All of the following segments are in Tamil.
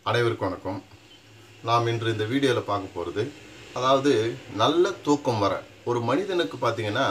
அனைவருக்கும் வணக்கம் நாம் இன்று இந்த வீடியோவில் பார்க்க போகிறது அதாவது நல்ல தூக்கம் வர ஒரு மனிதனுக்கு பார்த்தீங்கன்னா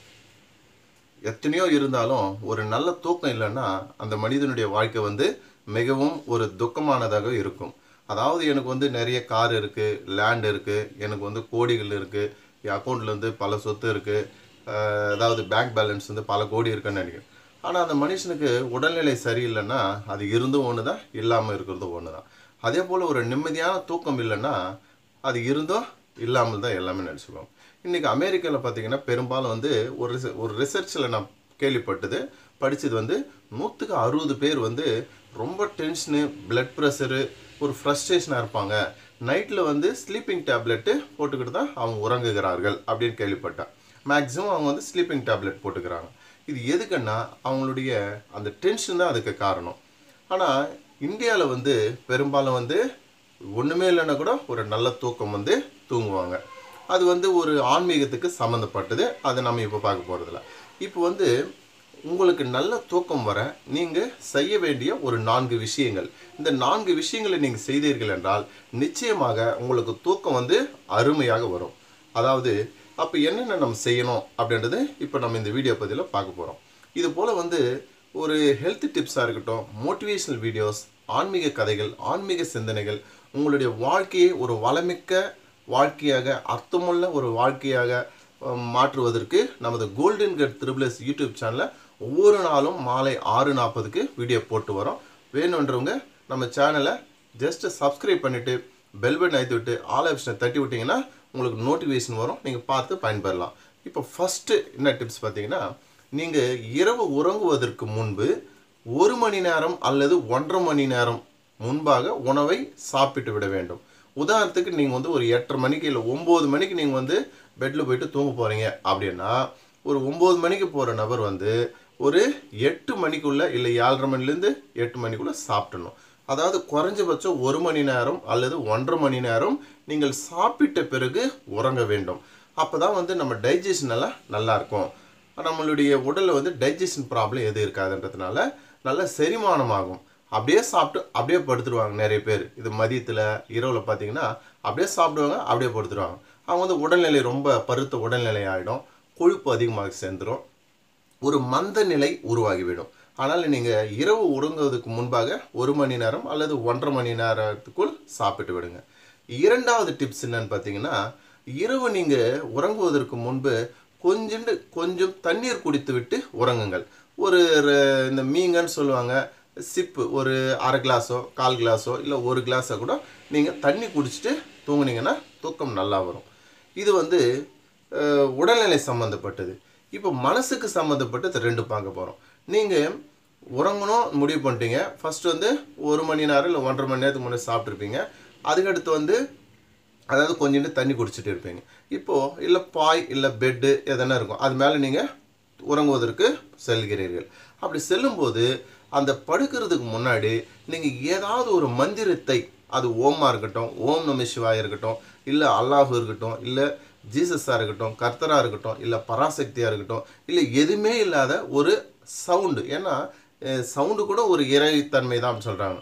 எத்தனையோ இருந்தாலும் ஒரு நல்ல தூக்கம் இல்லைன்னா அந்த மனிதனுடைய வாழ்க்கை வந்து மிகவும் ஒரு துக்கமானதாக இருக்கும் அதாவது எனக்கு வந்து நிறைய கார் இருக்குது லேண்ட் இருக்குது எனக்கு வந்து கோடிகள் இருக்குது என் அக்கௌண்ட்டில் வந்து பல சொத்து இருக்குது அதாவது பேங்க் பேலன்ஸ் வந்து பல கோடி இருக்குன்னு நினைக்கிறேன் ஆனால் அந்த மனுஷனுக்கு உடல்நிலை சரியில்லைன்னா அது இருந்தும் ஒன்று தான் இல்லாமல் இருக்கிறதும் ஒன்று தான் அதே போல் ஒரு நிம்மதியான தூக்கம் இல்லைன்னா அது இருந்தும் இல்லாமல் தான் எல்லாமே நினச்சிக்குவோம் இன்றைக்கி அமெரிக்காவில் பார்த்தீங்கன்னா பெரும்பாலும் வந்து ஒரு ரிச- ஒரு ரிசர்ச்சில் நான் கேள்விப்பட்டது படித்தது வந்து நூற்றுக்கு அறுபது பேர் வந்து ரொம்ப டென்ஷனு பிளட் ப்ரெஷரு ஒரு ஃப்ரஸ்ட்ரேஷனாக இருப்பாங்க நைட்டில் வந்து ஸ்லீப்பிங் டேப்லெட்டு போட்டுக்கிட்டு தான் அவங்க உறங்குகிறார்கள் அப்படின்னு கேள்விப்பட்டேன் மேக்ஸிமம் அவங்க வந்து ஸ்லீப்பிங் டேப்லெட் போட்டுக்கிறாங்க இது எதுக்குன்னா அவங்களுடைய அந்த டென்ஷன் தான் அதுக்கு காரணம் ஆனால் இந்தியாவில் வந்து பெரும்பாலும் வந்து ஒன்றுமே இல்லைன்னா கூட ஒரு நல்ல தூக்கம் வந்து தூங்குவாங்க அது வந்து ஒரு ஆன்மீகத்துக்கு சம்மந்தப்பட்டது அதை நம்ம இப்போ பார்க்க போகிறதில்ல இப்போ வந்து உங்களுக்கு நல்ல தூக்கம் வர நீங்கள் செய்ய வேண்டிய ஒரு நான்கு விஷயங்கள் இந்த நான்கு விஷயங்களை நீங்கள் செய்தீர்கள் என்றால் நிச்சயமாக உங்களுக்கு தூக்கம் வந்து அருமையாக வரும் அதாவது அப்போ என்னென்ன நம்ம செய்யணும் அப்படின்றது இப்போ நம்ம இந்த வீடியோ பதிவில் பார்க்க போகிறோம் இது போல் வந்து ஒரு ஹெல்த் டிப்ஸாக இருக்கட்டும் மோட்டிவேஷனல் வீடியோஸ் ஆன்மீக கதைகள் ஆன்மீக சிந்தனைகள் உங்களுடைய வாழ்க்கையை ஒரு வளமிக்க வாழ்க்கையாக அர்த்தமுள்ள ஒரு வாழ்க்கையாக அஹ், மாற்றுவதற்கு நமது கோல்டன் கட் த்ரிபிளஸ் யூடியூப் சேனலில் ஒவ்வொரு நாளும் மாலை ஆறு நாற்பதுக்கு வீடியோ போட்டு வரோம் வேணுன்றவங்க நம்ம சேனலை ஜஸ்ட் சப்ஸ்கிரைப் பண்ணிவிட்டு பெல் பட்டன் அழுத்தி விட்டு ஆல் ஆப்ஷனை தட்டி விட்டிங்கன்னா உங்களுக்கு நோட்டிஃபிகேஷன் வரும் நீங்கள் பார்த்து பயன்பெறலாம் இப்போ ஃபஸ்ட்டு என்ன டிப்ஸ் பார்த்தீங்கன்னா நீங்கள் இரவு உறங்குவதற்கு முன்பு ஒரு மணி நேரம் அல்லது ஒன்றரை மணி நேரம் முன்பாக உணவை சாப்பிட்டு விட வேண்டும் உதாரணத்துக்கு நீங்கள் வந்து ஒரு எட்டரை மணிக்கு இல்லை ஒம்பது மணிக்கு நீங்கள் வந்து பெட்டில் போயிட்டு தூங்க போகிறீங்க அப்படின்னா ஒரு ஒம்பது மணிக்கு போகிற நபர் வந்து ஒரு எட்டு மணிக்குள்ளே இல்லை ஏழரை மணிலேருந்து எட்டு மணிக்குள்ளே சாப்பிடணும் அதாவது குறைஞ்சபட்சம் ஒரு மணி நேரம் அல்லது ஒன்றரை மணி நேரம் நீங்கள் சாப்பிட்ட பிறகு உறங்க வேண்டும் அப்போ தான் வந்து நம்ம டைஜஷன் எல்லாம் நல்லா இருக்கும் நம்மளுடைய உடலில் வந்து டைஜஷன் ப்ராப்ளம் எதுவும் இருக்காதுன்றதுனால நல்ல செரிமானமாகும் அப்படியே சாப்பிட்டு அப்படியே படுத்துருவாங்க நிறைய பேர் இது மதியத்தில் இரவில் பார்த்தீங்கன்னா அப்படியே சாப்பிடுவாங்க அப்படியே படுத்துருவாங்க அவங்க வந்து உடல்நிலை ரொம்ப பருத்த உடல்நிலை ஆகிடும் கொழுப்பு அதிகமாக சேர்ந்துடும் ஒரு மந்த நிலை உருவாகிவிடும் ஆனால் நீங்கள் இரவு உறங்குவதற்கு முன்பாக ஒரு மணி நேரம் அல்லது ஒன்றரை மணி நேரத்துக்குள் சாப்பிட்டு விடுங்க இரண்டாவது டிப்ஸ் என்னன்னு பார்த்தீங்கன்னா இரவு நீங்கள் உறங்குவதற்கு முன்பு கொஞ்சண்டு கொஞ்சம் தண்ணீர் குடித்து விட்டு உறங்குங்கள் ஒரு ர- இந்த மீங்கன்னு சொல்லுவாங்க சிப்பு ஒரு அரை கிளாஸோ கால் கிளாஸோ இல்லை ஒரு கிளாஸோ கூட நீங்கள் தண்ணி குடிச்சிட்டு தூங்குனீங்கன்னா தூக்கம் நல்லா வரும் இது வந்து அஹ், உடல்நிலை சம்மந்தப்பட்டது இப்போ மனசுக்கு சம்மந்தப்பட்டது ரெண்டு பார்க்க போகிறோம் நீங்கள் உறங்கணும் முடிவு பண்ணிட்டீங்க ஃபர்ஸ்ட் வந்து ஒரு மணி நேரம் இல்லை ஒன்றரை மணி நேரத்துக்கு முன்னாடி சாப்பிட்ருப்பீங்க அதுக்கடுத்து வந்து அதாவது கொஞ்சோண்டு தண்ணி குடிச்சிட்டு இருப்பீங்க இப்போது இல்லை பாய் இல்லை பெட்டு எதனா இருக்கும் அது மேலே நீங்கள் உறங்குவதற்கு செல்கிறீர்கள் அப்படி செல்லும்போது அந்த படுக்கிறதுக்கு முன்னாடி நீங்கள் ஏதாவது ஒரு மந்திரத்தை அது ஓமா இருக்கட்டும் ஓம் நம சிவாயா இருக்கட்டும் இல்லை அல்லாஹ் இருக்கட்டும் இல்லை ஜீசஸாக இருக்கட்டும் கர்த்தராக இருக்கட்டும் இல்லை பராசக்தியாக இருக்கட்டும் இல்லை எதுவுமே இல்லாத ஒரு சவுண்டு ஏன்னா சவுண்டு கூட ஒரு இறைத்தன்மை தான் சொல்கிறாங்க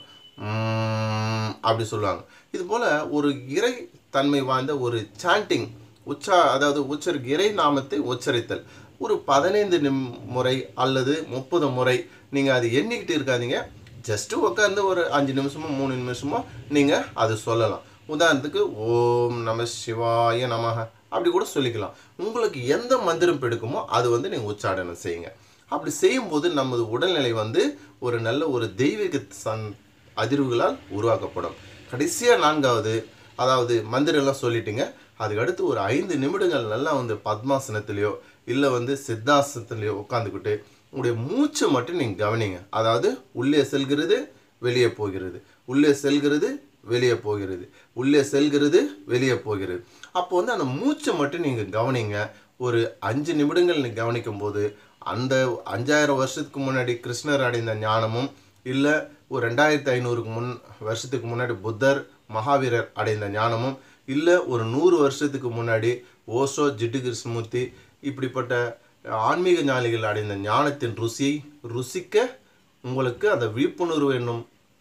உம் அப்படி சொல்லுவாங்க இது போல் ஒரு இறை தன்மை வாய்ந்த ஒரு சாண்டிங் உச்சா அதாவது உச்சரி இறை நாமத்தை உச்சரித்தல் ஒரு பதினைந்து நிம் முறை அல்லது முப்பது முறை நீங்கள் அது எண்ணிக்கிட்டு இருக்காதீங்க ஜஸ்ட்டு உட்காந்து ஒரு அஞ்சு நிமிஷமோ மூணு நிமிஷமோ நீங்கள் அது சொல்லலாம் உதாரணத்துக்கு ஓம் நம சிவாய நமஹ அப்படி கூட சொல்லிக்கலாம் உங்களுக்கு எந்த மந்திரம் பிடிக்குமோ அது வந்து நீங்கள் உச்சாடனம் செய்யுங்க அப்படி செய்யும்போது நமது உடல்நிலை வந்து ஒரு நல்ல ஒரு தெய்வீக சன் அதிர்வுகளால் உருவாக்கப்படும் கடைசியாக நான்காவது அதாவது மந்திரம்லாம் சொல்லிட்டீங்க அதுக்கு அடுத்து ஒரு ஐந்து நிமிடங்கள் நல்லா வந்து பத்மாசனத்திலையோ இல்லை வந்து சித்தாசனத்திலையோ உட்காந்துக்கிட்டு உங்களுடைய மூச்சை மட்டும் நீங்கள் கவனிங்க அதாவது உள்ளே செல்கிறது வெளியே போகிறது உள்ளே செல்கிறது வெளியே போகிறது உள்ளே செல்கிறது வெளியே போகிறது அப்போ வந்து அந்த மூச்சை மட்டும் நீங்கள் கவனிங்க ஒரு அஞ்சு நிமிடங்கள் நீங்கள் கவனிக்கும் போது அந்த அஞ்சாயிரம் வருஷத்துக்கு முன்னாடி கிருஷ்ணர் அடைந்த ஞானமும் இல்லை ஒரு ரெண்டாயிரத்தி ஐநூறுக்கு முன் வருஷத்துக்கு முன்னாடி புத்தர் மகாவீரர் அடைந்த ஞானமும் இல்லை ஒரு நூறு வருஷத்துக்கு முன்னாடி ஓஷோ ஜிட்டு கிருஷ்ணமூர்த்தி இப்படிப்பட்ட ஆன்மீக ஞானிகள் அடைந்த ஞானத்தின் ருசியை ருசிக்க உங்களுக்கு அந்த விழிப்புணர்வு என்னும்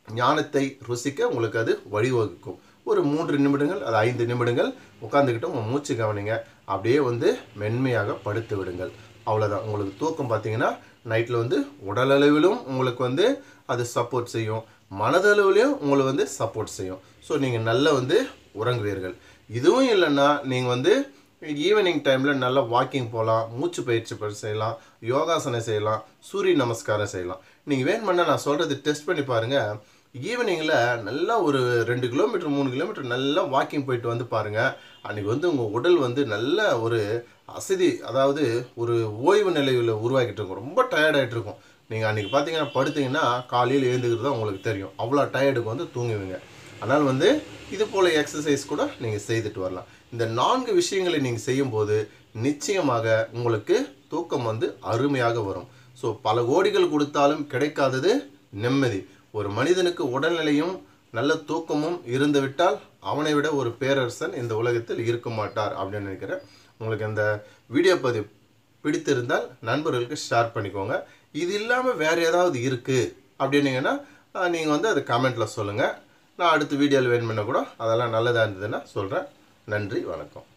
ஞானத்தை ருசிக்க உங்களுக்கு அது வழிவகுக்கும் ஒரு மூன்று நிமிடங்கள் அது ஐந்து நிமிடங்கள் உட்காந்துக்கிட்டு உங்கள் மூச்சு கவனிங்க அப்படியே வந்து மென்மையாக படுத்து விடுங்கள் அவ்வளோதான் உங்களுக்கு தூக்கம் பார்த்தீங்கன்னா நைட்டில் வந்து உடலளவிலும் உங்களுக்கு வந்து அது சப்போர்ட் செய்யும் மனதளவிலையும் உங்களை வந்து சப்போர்ட் செய்யும் ஸோ நீங்கள் நல்லா வந்து உறங்குவீர்கள் இதுவும் இல்லைன்னா நீங்கள் வந்து ஈவினிங் டைமில் நல்லா வாக்கிங் போகலாம் மூச்சு பயிற்சி ப- செய்யலாம் யோகாசனம் செய்யலாம் சூரிய நமஸ்காரம் செய்யலாம் நீங்கள் வேணுமென்னா நான் சொல்கிறது டெஸ்ட் பண்ணி பாருங்கள் ஈவினிங்கில் நல்லா ஒரு ரெண்டு கிலோமீட்டர் மூணு கிலோமீட்டர் நல்லா வாக்கிங் போயிட்டு வந்து பாருங்கள் அன்றைக்கி வந்து உங்கள் உடல் வந்து நல்ல ஒரு அசதி அதாவது ஒரு ஓய்வு நிலையில் உருவாக்கிட்டு இருக்கும் ரொம்ப டயர்டாகிட்டு இருக்கும் நீங்கள் அன்றைக்கி பார்த்தீங்கன்னா படுத்தீங்கன்னா காலையில் எழுந்துக்கிறது தான் உங்களுக்கு தெரியும் அவ்வளோ டயர்டுக்கு வந்து தூங்குவீங்க அதனால் வந்து இது போல் எக்ஸசைஸ் கூட நீங்கள் செய்துட்டு வரலாம் இந்த நான்கு விஷயங்களை நீங்கள் செய்யும்போது நிச்சயமாக உங்களுக்கு தூக்கம் வந்து அருமையாக வரும் ஸோ பல கோடிகள் கொடுத்தாலும் கிடைக்காதது நிம்மதி ஒரு மனிதனுக்கு உடல்நிலையும் நல்ல தூக்கமும் இருந்துவிட்டால் அவனை விட ஒரு பேரரசன் இந்த உலகத்தில் இருக்க மாட்டார் அப்படின்னு நினைக்கிறேன் உங்களுக்கு இந்த வீடியோ பதிவு பிடித்திருந்தால் நண்பர்களுக்கு ஷேர் பண்ணிக்கோங்க இது இல்லாமல் வேறு ஏதாவது இருக்குது அப்படின்னீங்கன்னா நீங்கள் வந்து அது கமெண்ட்டில் சொல்லுங்கள் நான் அடுத்த வீடியோவில் வேணுமென்னா கூட அதெல்லாம் நல்லதாக இருந்ததுன்னா சொல்கிறேன் நன்றி வணக்கம்